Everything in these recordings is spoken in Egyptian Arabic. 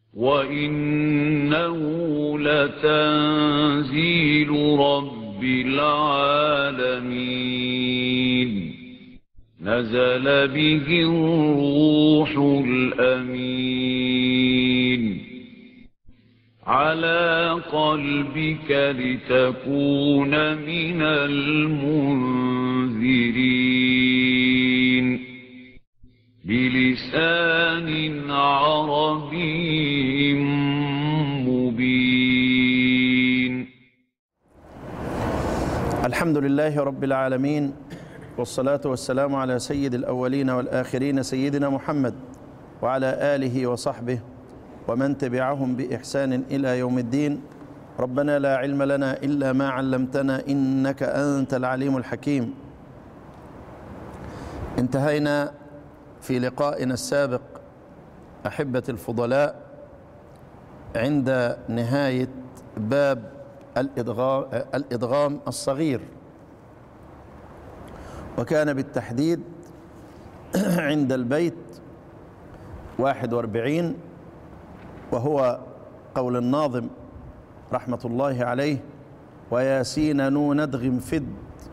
وإنه لتنزيل رب العالمين نزل به الروح الأمين على قلبك لتكون من المنذرين بلسان عربي مبين الحمد لله رب العالمين والصلاة والسلام على سيد الأولين والآخرين سيدنا محمد وعلى آله وصحبه ومن تبعهم بإحسان إلى يوم الدين ربنا لا علم لنا إلا ما علمتنا إنك أنت العليم الحكيم انتهينا في لقائنا السابق أحبة الفضلاء عند نهاية باب الإدغام, الإدغام الصغير وكان بالتحديد عند البيت واحد واربعين وهو قول الناظم رحمة الله عليه وياسين نون ادغم فد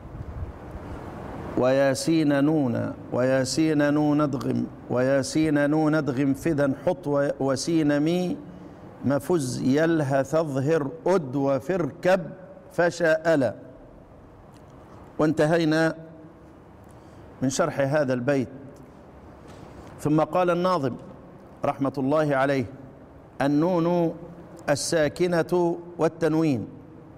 وياسين نون وياسين نون ادغم وياسين نون ادغم فدا حط وسين مي مفز يلهى تظهر أد وفركب فشاءل وانتهينا من شرح هذا البيت ثم قال الناظم رحمة الله عليه النون الساكنة والتنوين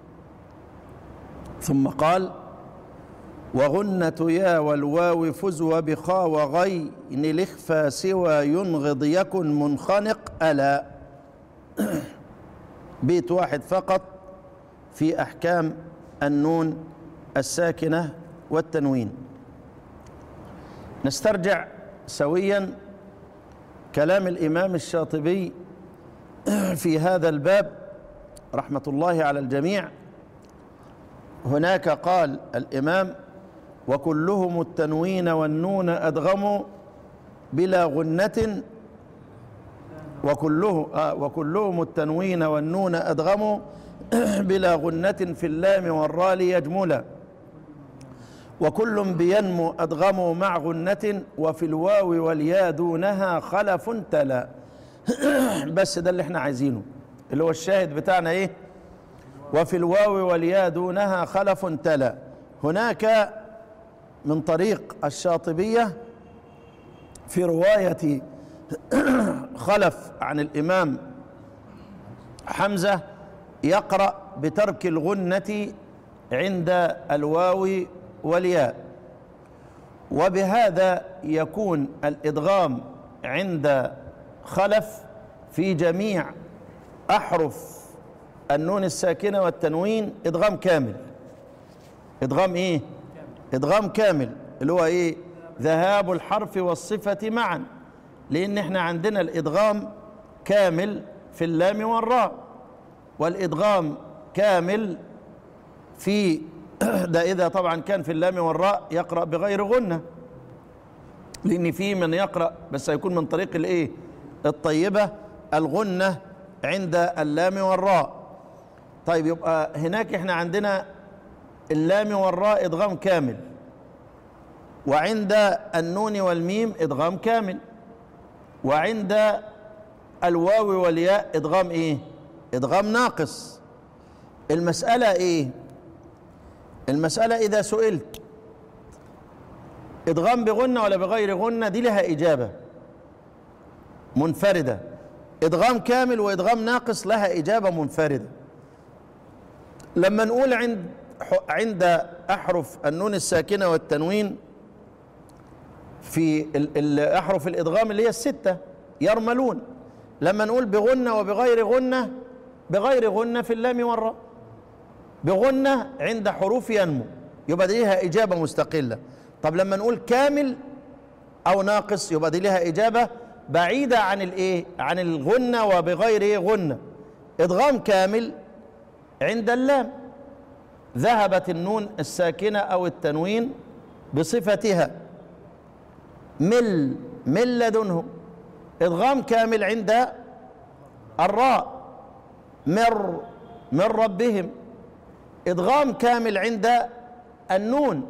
ثم قال وغنة يا والواو فز وبخا وغين الإخفى سوى ينغض يكن منخنق ألا بيت واحد فقط في أحكام النون الساكنة والتنوين نسترجع سويا كلام الإمام الشاطبي في هذا الباب رحمة الله على الجميع هناك قال الإمام وكلهم التنوين والنون أدغموا بلا غنة وكله آه وكلهم التنوين والنون أدغموا بلا غنة في اللام والراء يجملا وكل بينمو أدغموا مع غنة وفي الواو والياء دونها خلف تلا بس ده اللي احنا عايزينه اللي هو الشاهد بتاعنا ايه وفي الواو والياء دونها خلف تلا هناك من طريق الشاطبية في رواية خلف عن الإمام حمزة يقرأ بترك الغنة عند الواو والياء وبهذا يكون الإدغام عند خلف في جميع أحرف النون الساكنة والتنوين إدغام كامل إدغام إيه؟ إدغام كامل اللي هو إيه؟ ذهاب الحرف والصفة معا لأن إحنا عندنا الإدغام كامل في اللام والراء والإدغام كامل في ده إذا طبعا كان في اللام والراء يقرأ بغير غنة لأن في من يقرأ بس هيكون من طريق الإيه؟ الطيبة الغنة عند اللام والراء طيب يبقى هناك احنا عندنا اللام والراء ادغام كامل وعند النون والميم ادغام كامل وعند الواو والياء ادغام ايه ادغام ناقص المسألة ايه المسألة اذا سئلت ادغام بغنة ولا بغير غنة دي لها اجابة منفردة ادغام كامل وادغام ناقص لها اجابة منفردة لما نقول عند عند احرف النون الساكنة والتنوين في احرف الادغام اللي هي الستة يرملون لما نقول بغنة وبغير غنة بغير غنة في اللام والراء بغنة عند حروف ينمو يبقى دي لها إجابة مستقلة طب لما نقول كامل أو ناقص يبقى دي لها إجابة بعيدة عن الإيه عن الغنة وبغير إيه غنة إدغام كامل عند اللام ذهبت النون الساكنة أو التنوين بصفتها مل من لدنهم إدغام كامل عند الراء مر من ربهم ادغام كامل عند النون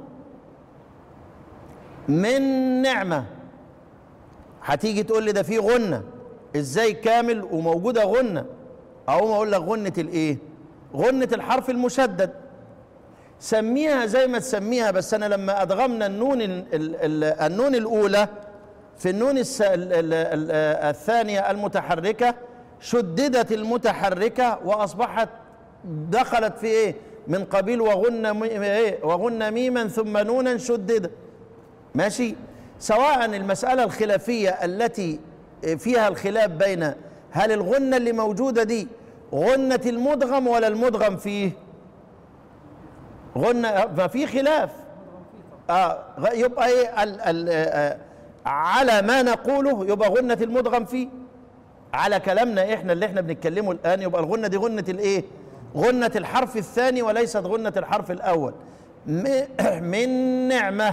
من نعمه هتيجي تقول لي ده في غنه ازاي كامل وموجوده غنه اقوم اقول لك غنه الايه غنه الحرف المشدد سميها زي ما تسميها بس انا لما ادغمنا النون ال ال النون الاولى في النون الس ال ال ال الثانيه المتحركه شددت المتحركه واصبحت دخلت في ايه من قبيل وغن مي- ايه وغن ميما ثم نونا شددت ماشي سواء المسألة الخلافية التي فيها الخلاف بين هل الغنة اللي موجودة دي غنة المدغم ولا المدغم فيه غنة ما في خلاف آه غ- يبقى ايه ال ال آه على ما نقوله يبقى غنة المدغم فيه على كلامنا احنا اللي احنا بنتكلمه الان يبقى الغنة دي غنة الايه غنة الحرف الثاني وليست غنة الحرف الاول م- من نعمه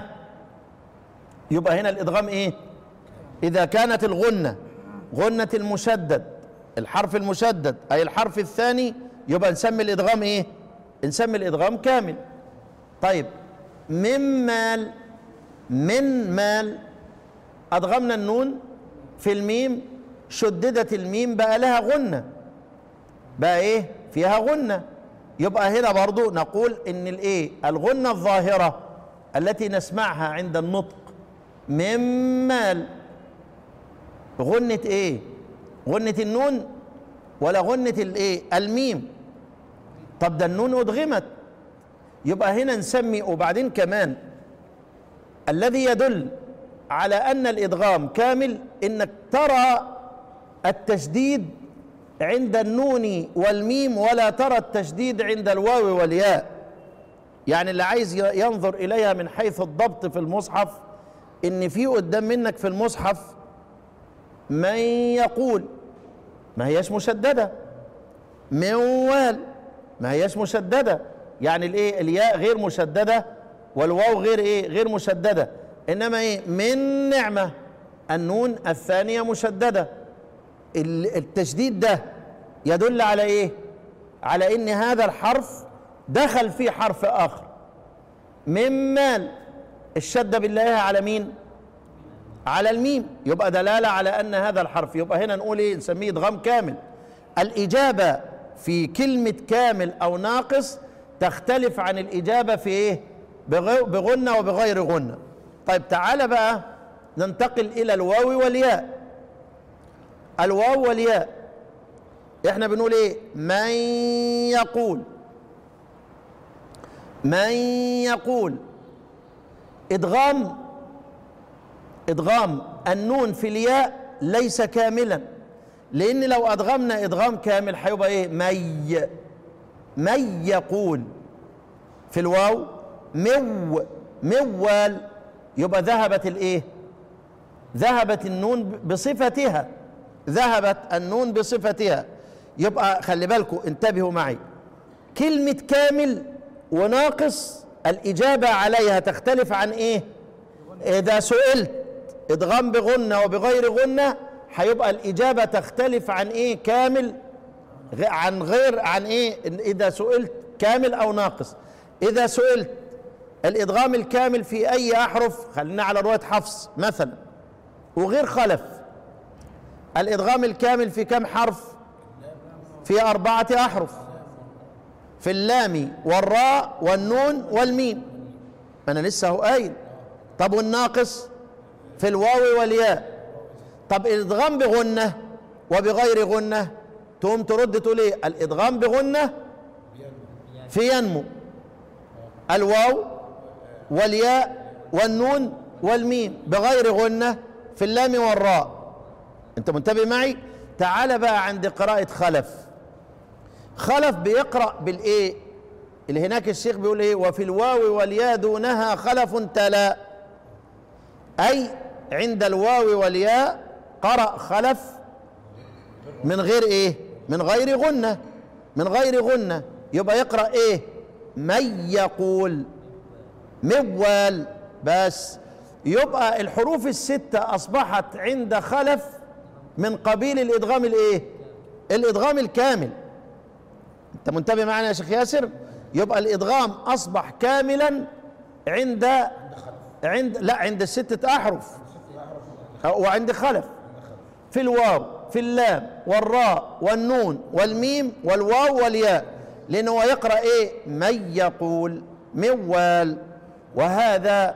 يبقى هنا الادغام ايه اذا كانت الغنه غنه المشدد الحرف المشدد اي الحرف الثاني يبقى نسمي الادغام ايه نسمي الادغام كامل طيب من مال من مال ادغمنا النون في الميم شددت الميم بقى لها غنه بقى ايه فيها غنه يبقى هنا برضو نقول ان الايه الغنه الظاهره التي نسمعها عند النطق من مال غنة ايه غنة النون ولا غنة الايه الميم طب ده النون ادغمت يبقى هنا نسمي وبعدين كمان الذي يدل على ان الادغام كامل انك ترى التشديد عند النون والميم ولا ترى التشديد عند الواو والياء يعني اللي عايز ي- ينظر اليها من حيث الضبط في المصحف ان في قدام منك في المصحف من يقول ما هياش مشدده موال ما هياش مشدده يعني الايه الياء غير مشدده والواو غير ايه غير مشدده انما ايه من نعمه النون الثانيه مشدده ال- التشديد ده يدل على ايه على ان هذا الحرف دخل فيه حرف اخر من مال الشدة بالله على مين على الميم يبقى دلالة على أن هذا الحرف يبقى هنا نقول إيه نسميه إدغام كامل الإجابة في كلمة كامل أو ناقص تختلف عن الإجابة في إيه بغ- بغنة وبغير غنة طيب تعالى بقى ننتقل إلى الواو والياء الواو والياء احنا بنقول ايه من يقول من يقول ادغام ادغام النون في الياء ليس كاملا لان لو ادغمنا ادغام كامل هيبقى ايه مي من يقول في الواو مو موال يبقى ذهبت الايه ذهبت النون بصفتها ذهبت النون بصفتها يبقى خلي بالكم انتبهوا معي كلمة كامل وناقص الإجابة عليها تختلف عن إيه؟ إذا سئلت إدغام بغنة وبغير غنة هيبقى الإجابة تختلف عن إيه؟ كامل غ- عن غير عن إيه؟ إن إذا سئلت كامل أو ناقص إذا سئلت الإدغام الكامل في أي أحرف خلينا على رواية حفص مثلا وغير خلف الإدغام الكامل في كم حرف؟ في أربعة أحرف في اللام والراء والنون والميم ما أنا لسه هو قايل طب والناقص في الواو والياء طب الإدغام بغنة وبغير غنة تقوم ترد تقول إيه الإدغام بغنة في ينمو الواو والياء والنون والميم بغير غنة في اللام والراء انت منتبه معي تعال بقى عند قراءة خلف خلف بيقرأ بالايه اللي هناك الشيخ بيقول ايه وفي الواو والياء دونها خلف تلا اي عند الواو والياء قرأ خلف من غير ايه من غير غنة من غير غنة يبقى يقرأ ايه من يقول موال بس يبقى الحروف الستة أصبحت عند خلف من قبيل الإدغام الإيه؟ الادغام الكامل انت منتبه معنا يا شيخ ياسر يبقى الادغام اصبح كاملا عند عند لا عند الستة احرف وعند خلف في الواو في اللام والراء والنون والميم والواو والياء لانه هو يقرا ايه من يقول موال وهذا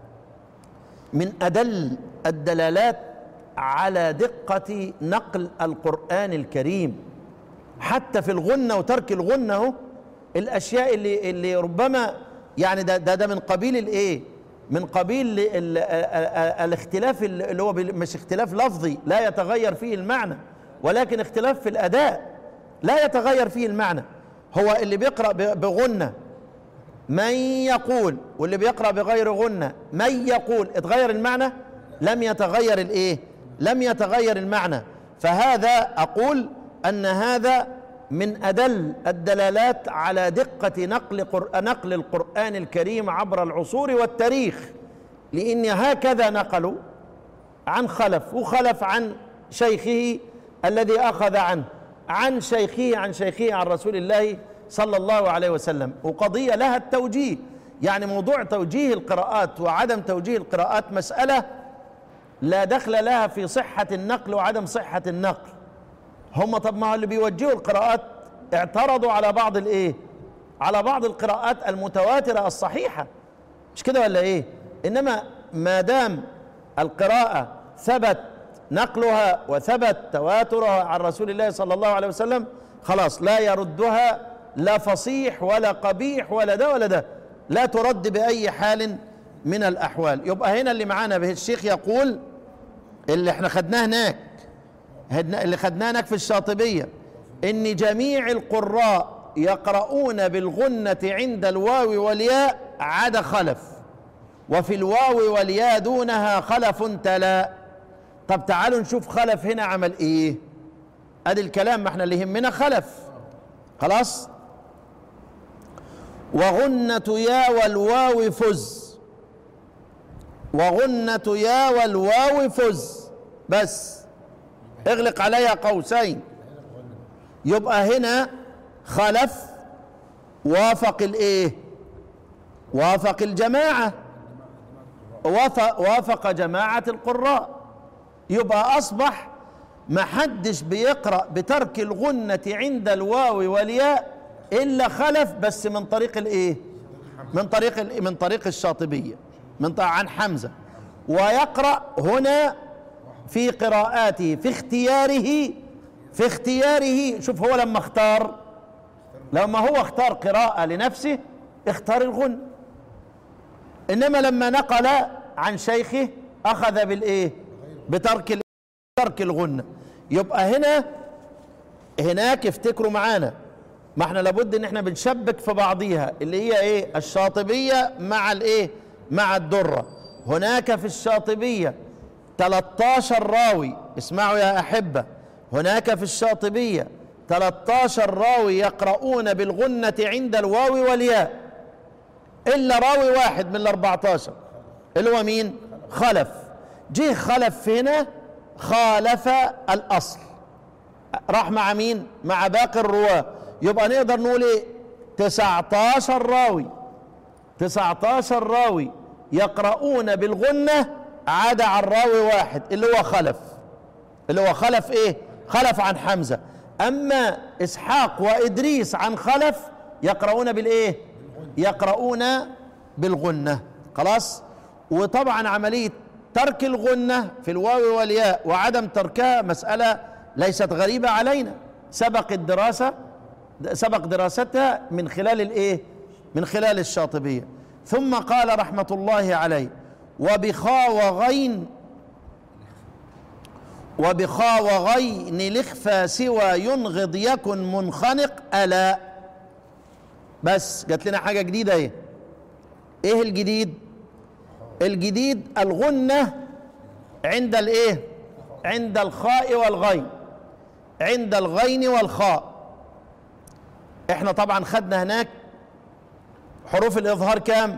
من ادل الدلالات على دقه نقل القران الكريم حتى في الغنه وترك الغنه اهو الاشياء اللي اللي ربما يعني ده ده, ده من قبيل الايه من قبيل ال- ال- ال- الاختلاف اللي هو بال- مش اختلاف لفظي لا يتغير فيه المعنى ولكن اختلاف في الاداء لا يتغير فيه المعنى هو اللي بيقرا ب- بغنه من يقول واللي بيقرا بغير غنه من يقول اتغير المعنى لم يتغير الايه لم يتغير المعنى فهذا اقول ان هذا من ادل الدلالات على دقه نقل قر... نقل القران الكريم عبر العصور والتاريخ لان هكذا نقلوا عن خلف وخلف عن شيخه الذي اخذ عنه عن شيخه عن شيخه عن رسول الله صلى الله عليه وسلم وقضيه لها التوجيه يعني موضوع توجيه القراءات وعدم توجيه القراءات مساله لا دخل لها في صحه النقل وعدم صحه النقل هم طب ما هو اللي بيوجهوا القراءات اعترضوا على بعض الايه على بعض القراءات المتواتره الصحيحه مش كده ولا ايه انما ما دام القراءه ثبت نقلها وثبت تواترها عن رسول الله صلى الله عليه وسلم خلاص لا يردها لا فصيح ولا قبيح ولا ده ولا ده لا ترد باي حال من الاحوال يبقى هنا اللي معانا به الشيخ يقول اللي احنا خدناه هناك هدنا- اللي خدناه هناك في الشاطبيه ان جميع القراء يقرؤون بالغنه عند الواو والياء عدا خلف وفي الواو والياء دونها خلف تلا طب تعالوا نشوف خلف هنا عمل ايه ادي الكلام ما احنا اللي يهمنا خلف خلاص وغنة يا والواو فز وغنة يا والواو فز بس اغلق عليها قوسين يبقى هنا خلف وافق الايه وافق الجماعه وافق, وافق جماعه القراء يبقى اصبح ما حدش بيقرا بترك الغنه عند الواو والياء الا خلف بس من طريق الايه من طريق ال- من طريق الشاطبيه من طريق عن حمزه ويقرا هنا في قراءاته في اختياره في اختياره شوف هو لما اختار لما هو اختار قراءة لنفسه اختار الغن انما لما نقل عن شيخه اخذ بالايه بترك ال- ترك الغنة يبقى هنا هناك افتكروا معانا ما احنا لابد ان احنا بنشبك في بعضيها اللي هي ايه الشاطبية مع الايه مع الدرة هناك في الشاطبية 13 راوي اسمعوا يا احبة هناك في الشاطبية 13 راوي يقرؤون بالغنة عند الواو والياء الا راوي واحد من ال 14 اللي هو مين خلف جه خلف هنا خالف الاصل راح مع مين مع باقي الرواه يبقى نقدر نقول ايه 19 راوي 19 راوي يقرؤون بالغنة عدا عن راوي واحد اللي هو خلف اللي هو خلف ايه خلف عن حمزة اما اسحاق وادريس عن خلف يقرؤون بالايه يقرؤون بالغنة خلاص وطبعا عملية ترك الغنة في الواو والياء وعدم تركها مسألة ليست غريبة علينا سبق الدراسة سبق دراستها من خلال الايه من خلال الشاطبية ثم قال رحمة الله عليه وبخا وغين وبخا وغين الاخفى سوى ينغض يكن منخنق ألا بس جات لنا حاجة جديدة ايه ايه الجديد الجديد الغنة عند الايه عند الخاء والغين عند الغين والخاء احنا طبعا خدنا هناك حروف الاظهار كام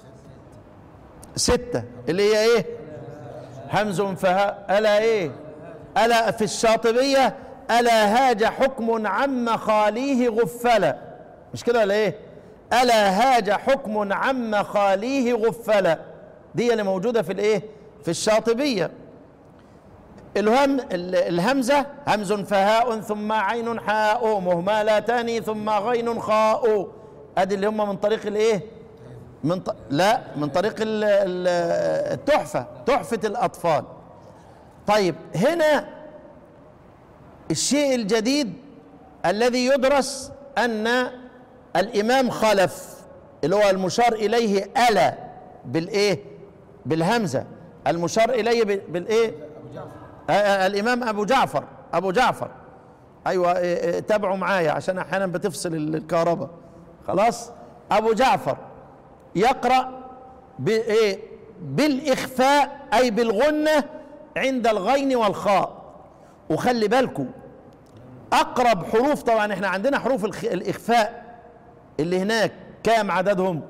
ستة اللي هي ايه همز فهاء الا ايه الا في الشاطبية ألا هاج حكم عم خاليه غفلا مش كده ولا ايه ألا هاج حكم عم خاليه غفلا دي اللي موجودة في الايه في الشاطبية الهم ال- الهمزة همز فهاء ثم عين حاء مهملتان ثم غين خاء ادي اللي هم من طريق الايه من ط... لا من طريق ال- ال- التحفة تحفة الأطفال طيب هنا الشيء الجديد الذي يدرس أن الإمام خلف اللي هو المشار إليه ألا بالإيه بالهمزة المشار إليه بال- بالإيه آه، آه، الإمام أبو جعفر أبو جعفر أيوة آه، آه، تابعوا معايا عشان أحيانا بتفصل ال- الكهرباء خلاص أبو جعفر يقرأ بإيه بالإخفاء أي بالغنة عند الغين والخاء وخلي بالكم أقرب حروف طبعا احنا عندنا حروف الخ- الإخفاء اللي هناك كام عددهم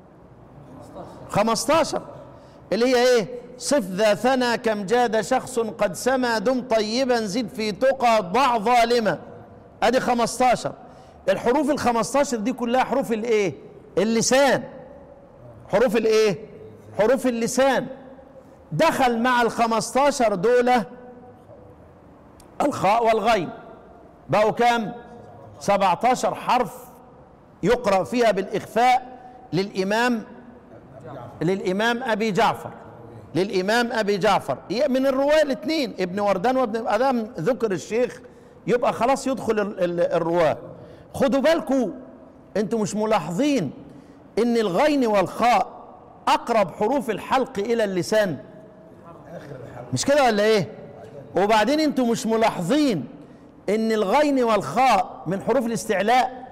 15 اللي هي ايه صف ذا ثنى كم جاد شخص قد سما دم طيبا زد في تقى ضع ظالما ادي 15 الحروف ال 15 دي كلها حروف الايه اللسان حروف الايه حروف اللسان دخل مع ال 15 دول الخاء والغين بقوا كام 17 حرف يقرأ فيها بالإخفاء للإمام للإمام أبي جعفر للإمام أبي جعفر هي من الرواة الاثنين ابن وردان وابن أدام ذكر الشيخ يبقى خلاص يدخل ال- ال- الرواة خدوا بالكم انتوا مش ملاحظين ان الغين والخاء أقرب حروف الحلق إلى اللسان مش كده ولا ايه وبعدين انتوا مش ملاحظين ان الغين والخاء من حروف الاستعلاء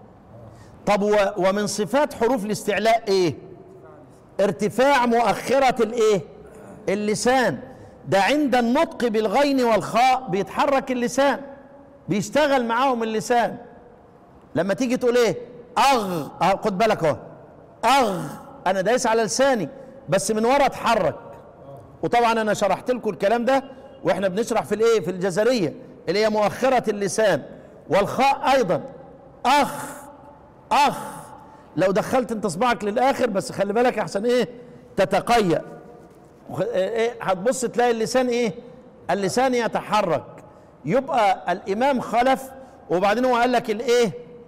طب و- ومن صفات حروف الاستعلاء ايه ارتفاع مؤخرة الايه اللسان ده عند النطق بالغين والخاء بيتحرك اللسان بيشتغل معاهم اللسان لما تيجي تقول ايه اغ اه خد بالك اهو اغ انا دايس على لساني بس من ورا اتحرك وطبعا انا شرحت لكم الكلام ده واحنا بنشرح في الايه في الجزريه اللي هي مؤخره اللسان والخاء ايضا اخ اخ لو دخلت انت صباعك للاخر بس خلي بالك احسن ايه تتقيأ وخ- ايه هتبص تلاقي اللسان ايه اللسان يتحرك يبقى الامام خلف وبعدين هو قال لك الايه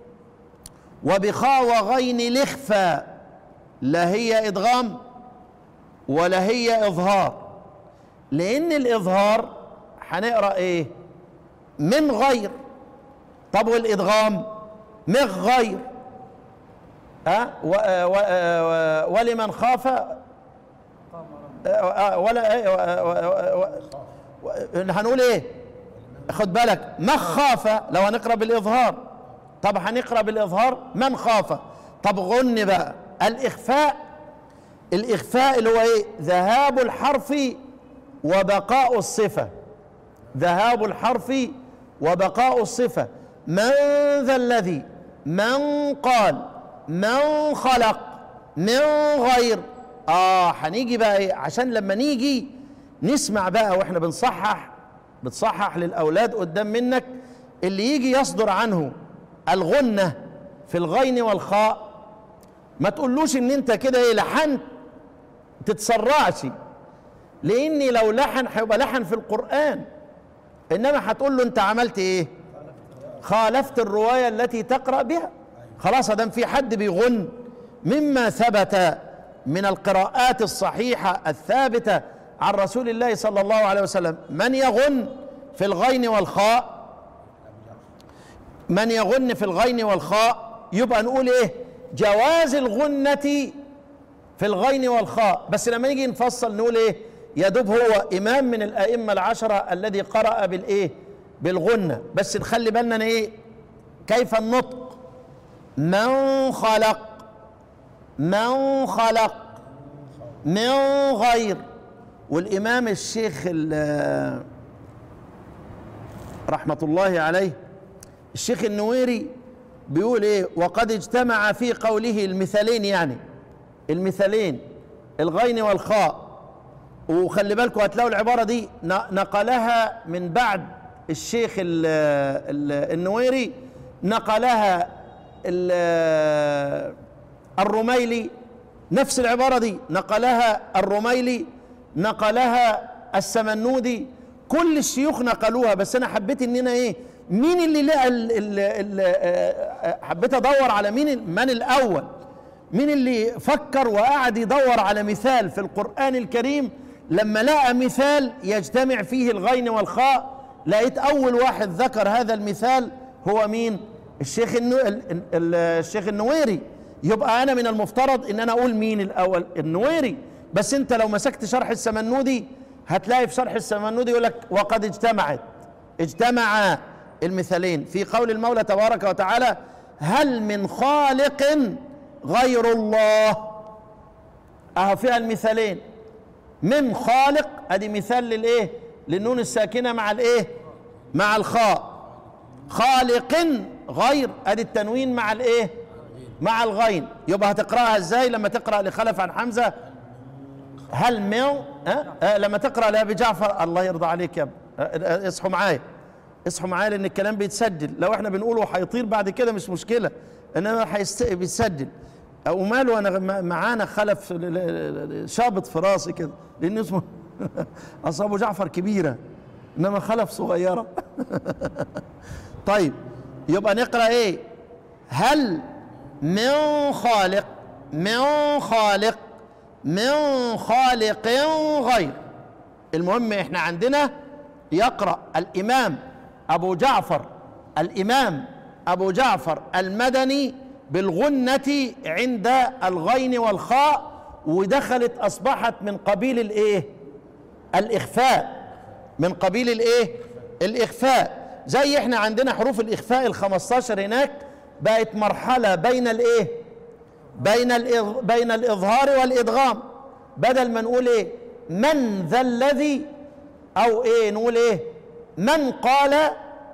وبخاء وغين لخفى لا هي ادغام ولا هي اظهار لان الاظهار هنقرا ايه من غير طب والادغام مغ غير ها و- آه، و- آه، و- ولمن خاف آه، آه، ولا إيه، و- و- و- و- هنقول ايه خد بالك ما خاف لو هنقرا بالاظهار طب هنقرا بالاظهار من خاف طب غن بقى الاخفاء الاخفاء اللي هو ايه ذهاب الحرف وبقاء الصفه ذهاب الحرف وبقاء الصفه من ذا الذي من قال من خلق من غير اه هنيجي بقى ايه عشان لما نيجي نسمع بقى واحنا بنصحح بتصحح للاولاد قدام منك اللي يجي يصدر عنه الغنه في الغين والخاء ما تقولوش ان انت كده ايه لحنت تتسرعش لاني لو لحن هيبقى لحن في القران انما هتقول له انت عملت ايه خالفت الروايه التي تقرا بها خلاص ادام في حد بيغن مما ثبت من القراءات الصحيحه الثابته عن رسول الله صلى الله عليه وسلم من يغن في الغين والخاء من يغن في الغين والخاء يبقى نقول ايه جواز الغنة في الغين والخاء بس لما نيجي نفصل نقول ايه يدوب هو امام من الائمه العشره الذي قرأ بالايه بالغنة بس نخلي بالنا ايه كيف النطق من خلق من خلق من غير والامام الشيخ ال- رحمه الله عليه الشيخ النويري بيقول ايه وقد اجتمع في قوله المثالين يعني المثالين الغين والخاء وخلي بالكم هتلاقوا العباره دي ن- نقلها من بعد الشيخ ال ال النويري نقلها ال- الرميلي نفس العبارة دي نقلها الرميلي نقلها السمنودي كل الشيوخ نقلوها بس انا حبيت ان انا ايه مين اللي لقى ال ال ال آه، حبيت ادور على مين ال- من الاول مين اللي فكر وقعد يدور على مثال في القرآن الكريم لما لقى مثال يجتمع فيه الغين والخاء لقيت أول واحد ذكر هذا المثال هو مين؟ الشيخ النو... ال- ال- الشيخ النويري يبقى أنا من المفترض إن أنا أقول مين الأول؟ النويري بس أنت لو مسكت شرح السمنودي هتلاقي في شرح السمنودي يقول لك وقد اجتمعت اجتمع المثالين في قول المولى تبارك وتعالى هل من خالق غير الله اهو فيها المثالين من خالق ادي مثال للايه للنون الساكنه مع الايه مع الخاء خالق غير ادي التنوين مع الايه مع الغين يبقى هتقراها ازاي لما تقرا لخلف عن حمزه هل من أه؟ أه لما تقرا لابي جعفر الله يرضى عليك يا ابني أه، أه، اصحوا معايا اصحوا معايا لان الكلام بيتسجل لو احنا بنقوله هيطير بعد كده مش مشكله انما هيست- بيتسجل وماله انا م- معانا خلف ل- ل- ل- شابط في راسي كده لان اسمه اصل ابو جعفر كبيره انما خلف صغيره طيب يبقى نقرا ايه هل من خالق من خالق من خالق غير المهم احنا عندنا يقرا الامام ابو جعفر الامام ابو جعفر المدني بالغنه عند الغين والخاء ودخلت اصبحت من قبيل الايه الاخفاء من قبيل الايه الاخفاء زي احنا عندنا حروف الاخفاء ال15 هناك بقت مرحله بين الايه بين الإظ... بين الاظهار والادغام بدل ما نقول ايه من ذا الذي او ايه نقول ايه من قال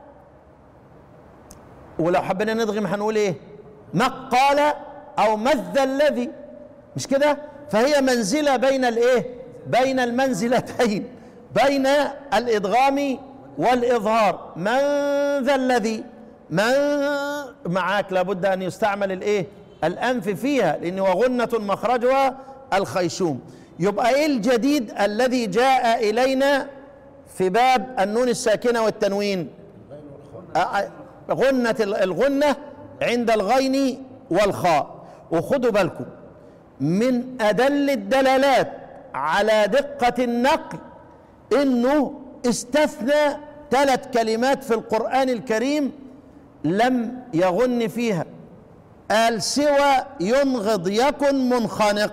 ولو حبينا ندغم هنقول ايه ما قال او مذ الذي مش كده فهي منزله بين الايه بين المنزلتين بين الادغام والاظهار من ذا الذي من معاك لابد ان يستعمل الايه الانف فيها لان وغنه مخرجها الخيشوم يبقى ايه الجديد الذي جاء الينا في باب النون الساكنه والتنوين أ- غنة ال- الغنة عند الغين والخاء وخدوا بالكم من أدل الدلالات على دقة النقل إنه استثنى ثلاث كلمات في القرآن الكريم لم يغن فيها قال سوى ينغض يكن منخنق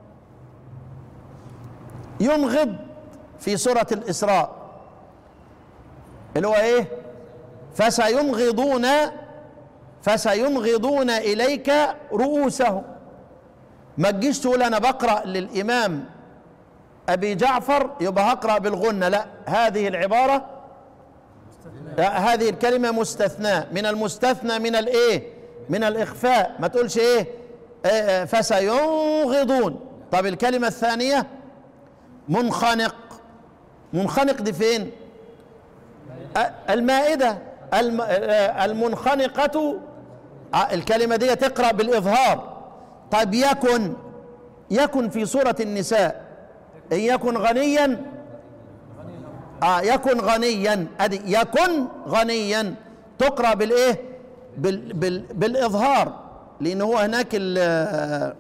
ينغض في سورة الإسراء اللي هو إيه فسينغضون فسينغضون إليك رؤوسهم ما تجيش تقول أنا بقرأ للإمام أبي جعفر يبقى هقرأ بالغنة لا هذه العبارة لا هذه الكلمة مستثناة من المستثنى من الإيه من الإخفاء ما تقولش إيه آه، آه، فسينغضون طب الكلمة الثانية منخنق منخنق دي فين المائدة الم- آه، المنخنقة آه، الكلمة دي تقرأ بالإظهار طيب يكن يكن في سورة النساء إن يكن غنيا آه يكن غنيا أدي يكن غنيا تقرأ بالإيه بال بال بالإظهار لأن هو هناك ال- آه،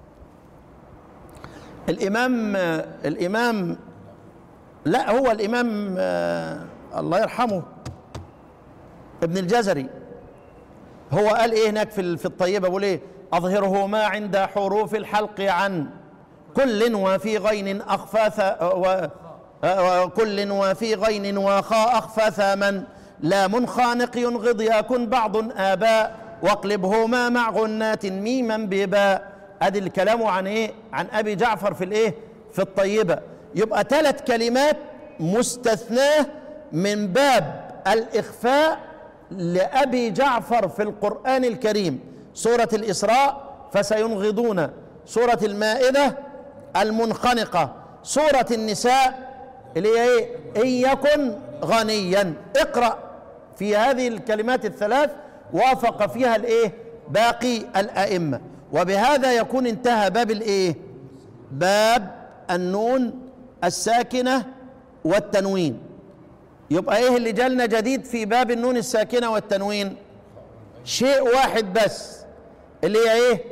الإمام آه، الإمام لا هو الإمام آه، الله يرحمه ابن الجزري هو قال ايه هناك في ال- في الطيبه بيقول ايه اظهره ما عند حروف الحلق عن كل وفي غين اخفى ث- و آه، وكل وفي غين وخاء اخفى ثامن لا منخانق ينغض يكن بعض اباء واقلبهما مع غنات ميما بباء ادي الكلام عن ايه عن ابي جعفر في الايه في الطيبه يبقى ثلاث كلمات مستثناه من باب الاخفاء لأبي جعفر في القرآن الكريم سورة الإسراء فسينغضون سورة المائدة المنخنقة سورة النساء اللي هي إيه إن يكن غنيا اقرأ في هذه الكلمات الثلاث وافق فيها الايه باقي الأئمة وبهذا يكون انتهى باب الايه باب النون الساكنة والتنوين يبقى ايه اللي جالنا جديد في باب النون الساكنة والتنوين شيء واحد بس اللي هي ايه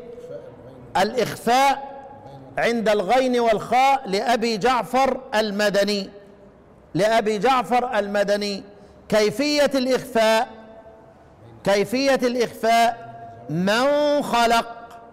الإخفاء عند الغين والخاء لأبي جعفر المدني لأبي جعفر المدني كيفية الإخفاء كيفية الإخفاء من خلق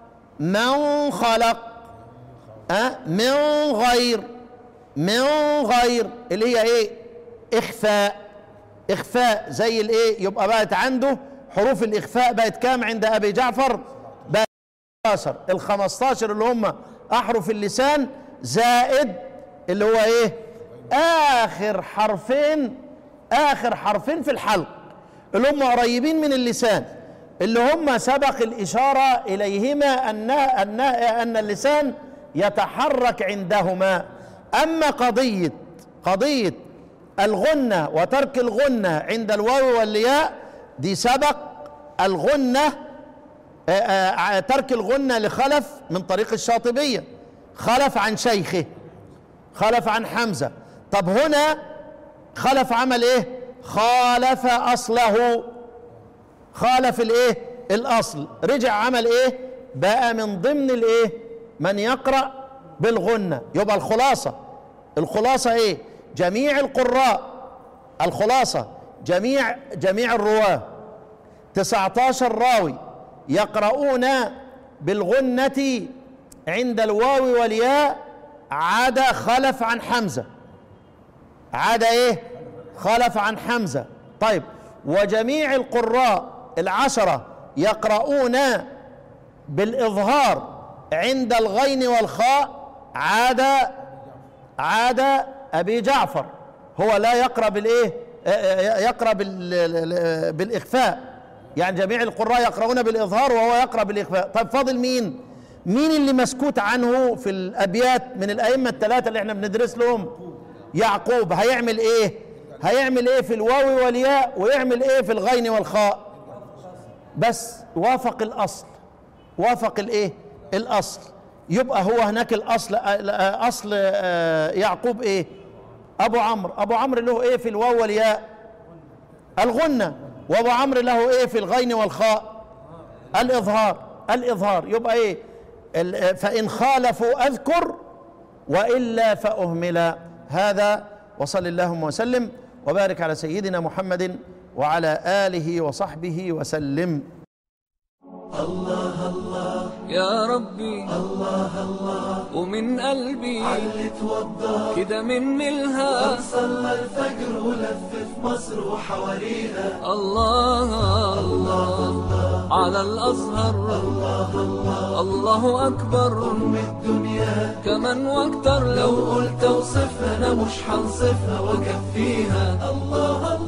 من خلق أه؟ من غير من غير اللي هي ايه اخفاء اخفاء زي الايه يبقى بقت عنده حروف الاخفاء بقت كام عند ابي جعفر بقت 15 ال 15 اللي هم احرف اللسان زائد اللي هو ايه اخر حرفين اخر حرفين في الحلق اللي هم قريبين من اللسان اللي هم سبق الاشاره اليهما ان ان ان اللسان يتحرك عندهما اما قضيه قضيه الغنه وترك الغنه عند الواو والياء دي سبق الغنه آه، آه، ترك الغنه لخلف من طريق الشاطبيه خلف عن شيخه خلف عن حمزه طب هنا خلف عمل ايه خالف اصله خالف الايه الاصل رجع عمل ايه بقى من ضمن الايه من يقرا بالغنه يبقى الخلاصه الخلاصه ايه جميع القراء الخلاصه جميع جميع الرواه 19 راوي يقرؤون بالغنة عند الواو والياء عدا خلف عن حمزة عدا ايه خلف عن حمزة طيب وجميع القراء العشرة يقرؤون بالإظهار عند الغين والخاء عدا عدا أبي جعفر هو لا يقرأ بالإيه يقرأ بال- بالإخفاء يعني جميع القراء يقرؤون بالإظهار وهو يقرأ بالإخفاء طيب فاضل مين مين اللي مسكوت عنه في الأبيات من الأئمة الثلاثة اللي احنا بندرس لهم يعقوب هيعمل ايه هيعمل ايه في الواو والياء ويعمل ايه في الغين والخاء بس وافق الاصل وافق الايه الاصل يبقى هو هناك الاصل آه، اصل آه، يعقوب ايه ابو عمرو ابو عمرو له ايه في الواو والياء الغنه وابو عمرو له ايه في الغين والخاء الاظهار الاظهار يبقى ايه ال- فان خالفوا اذكر والا فاهمل هذا وصل اللهم وسلم وبارك على سيدنا محمد وعلى اله وصحبه وسلم يا ربي الله الله ومن قلبي علي توضى كده من ملها صلى الفجر ولف في مصر وحواليها الله الله على الأزهر الله أكبر أم الدنيا كمان واكتر لو لو قلت اوصفها انا مش هنصفها واكفيها الله الله